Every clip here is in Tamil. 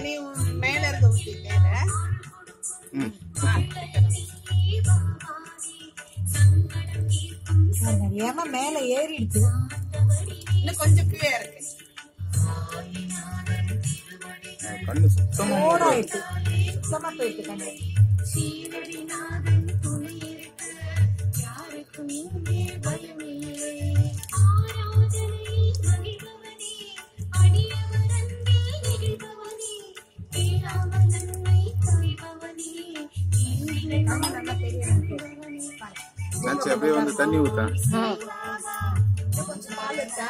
நீ உன் மேல இருக்க ஊத்திட்டே ம் ஏமா மேல ஏறிடுச்சு இன்னும் கொஞ்சம் கீழே இருக்கு கண்ணு சுத்தமா ஓடாயிட்டு சுத்தமா போயிட்டு கண்ணு நினைச்சு அப்படியே வந்து தண்ணி ஊத்தேன் கொஞ்சம் பால் இருக்கா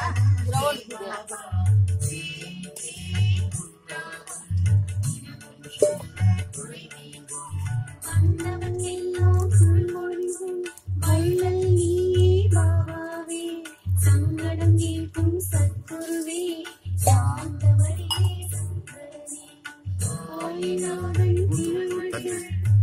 சங்கடம் கேட்கும் சத்குருவே சாந்தவடியே சங்கரனே ஆயினாதன் திருவடி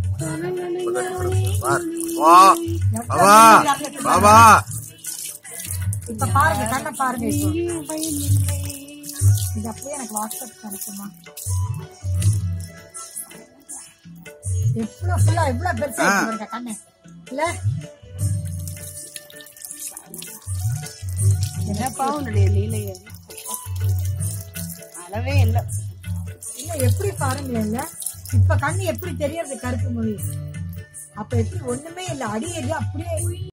பார். வா பாபா பாபா இப்ப பாருங்க கண்ணை பாருங்க இப்போ இது அப்படியே எனக்கு வாட்ஸ்அப் அனுப்புமா எவ்வளவு ஃபுல்லா எவ்வளவு பெருசா இருக்கு பாருங்க கண்ணு இல்ல என்னப்பா உன்னுடைய லீலைய அளவே இல்லை இல்ல எப்படி பாருங்களேன் இல்ல இப்ப கண்ணு எப்படி தெரியறது கருப்பு மொழி அப்ப எப்படி ஒண்ணுமே இல்ல அடியே அப்படியே